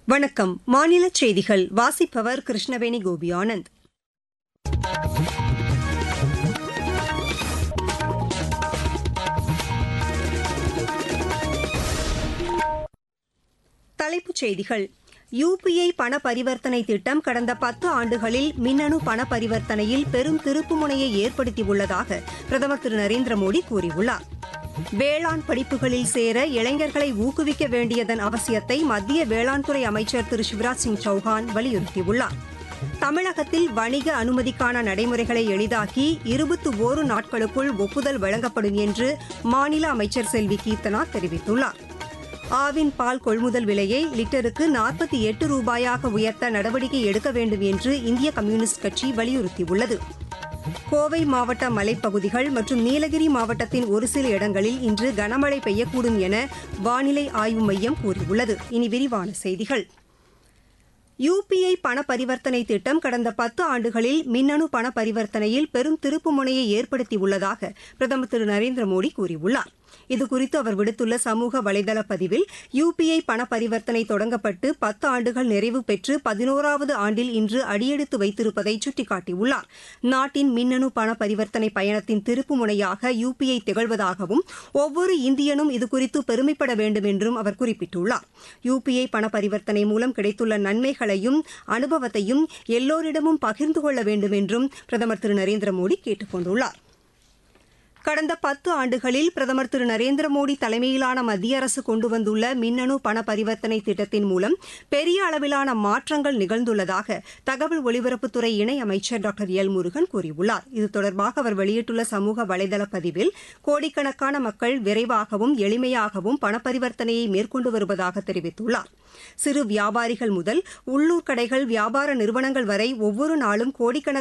வணக்கம் மாநில செய்திகள் வாசிப்பவர் கிருஷ்ணவேணி கோபி ஆனந்த் தலைப்புச் செய்திகள் யுபிஐ பண பரிவர்த்தனை திட்டம் கடந்த பத்து ஆண்டுகளில் மின்னணு பண பரிவர்த்தனையில் பெரும் திருப்புமுனையை ஏற்படுத்தியுள்ளதாக பிரதமர் திரு நரேந்திர மோடி கூறியுள்ளார் வேளாண் படிப்புகளில் சேர இளைஞர்களை ஊக்குவிக்க வேண்டியதன் அவசியத்தை மத்திய வேளாண் துறை அமைச்சர் திரு சிவராஜ் சிங் சௌஹான் வலியுறுத்தியுள்ளார் தமிழகத்தில் வணிக அனுமதிக்கான நடைமுறைகளை எளிதாக்கி இருபத்தி ஓரு நாட்களுக்குள் ஒப்புதல் வழங்கப்படும் என்று மாநில அமைச்சர் செல்வி கீர்த்தனா தெரிவித்துள்ளார் ஆவின் பால் கொள்முதல் விலையை லிட்டருக்கு நாற்பத்தி எட்டு ரூபாயாக உயர்த்த நடவடிக்கை எடுக்க வேண்டும் என்று இந்திய கம்யூனிஸ்ட் கட்சி வலியுறுத்தியுள்ளது கோவை மாவட்ட மலைப்பகுதிகள் மற்றும் நீலகிரி மாவட்டத்தின் ஒரு சில இடங்களில் இன்று கனமழை பெய்யக்கூடும் என வானிலை ஆய்வு மையம் கூறியுள்ளது இனி விரிவான செய்திகள் யுபிஐ பண பரிவர்த்தனை திட்டம் கடந்த பத்து ஆண்டுகளில் மின்னணு பண பரிவர்த்தனையில் பெரும் திருப்புமுனையை ஏற்படுத்தியுள்ளதாக பிரதமர் திரு நரேந்திர மோடி கூறியுள்ளார் இதுகுறித்து அவர் விடுத்துள்ள சமூக வலைதள பதிவில் யுபிஐ பண பரிவர்த்தனை தொடங்கப்பட்டு பத்து ஆண்டுகள் நிறைவு பெற்று பதினோராவது ஆண்டில் இன்று அடியெடுத்து வைத்திருப்பதை சுட்டிக்காட்டியுள்ளார் நாட்டின் மின்னணு பண பரிவர்த்தனை பயணத்தின் திருப்புமுனையாக யுபிஐ திகழ்வதாகவும் ஒவ்வொரு இந்தியனும் இதுகுறித்து பெருமைப்பட வேண்டும் என்றும் அவர் குறிப்பிட்டுள்ளார் யுபிஐ பண பரிவர்த்தனை மூலம் கிடைத்துள்ள நன்மைகளையும் அனுபவத்தையும் எல்லோரிடமும் பகிர்ந்து கொள்ள வேண்டும் என்றும் பிரதமர் திரு நரேந்திர மோடி கேட்டுக் கொண்டுள்ளார் கடந்த பத்து ஆண்டுகளில் பிரதமர் திரு நரேந்திர மோடி தலைமையிலான மத்திய அரசு கொண்டு வந்துள்ள மின்னணு பண பரிவர்த்தனை திட்டத்தின் மூலம் பெரிய அளவிலான மாற்றங்கள் நிகழ்ந்துள்ளதாக தகவல் ஒலிபரப்புத்துறை இணையமைச்சர் டாக்டர் எல் முருகன் கூறியுள்ளார் இது தொடர்பாக அவர் வெளியிட்டுள்ள சமூக வலைதள பதிவில் கோடிக்கணக்கான மக்கள் விரைவாகவும் எளிமையாகவும் பண பரிவர்த்தனையை மேற்கொண்டு வருவதாக தெரிவித்துள்ளார் சிறு வியாபாரிகள் முதல் உள்ளூர் கடைகள் வியாபார நிறுவனங்கள் வரை ஒவ்வொரு நாளும் கோடிக்கணக்கான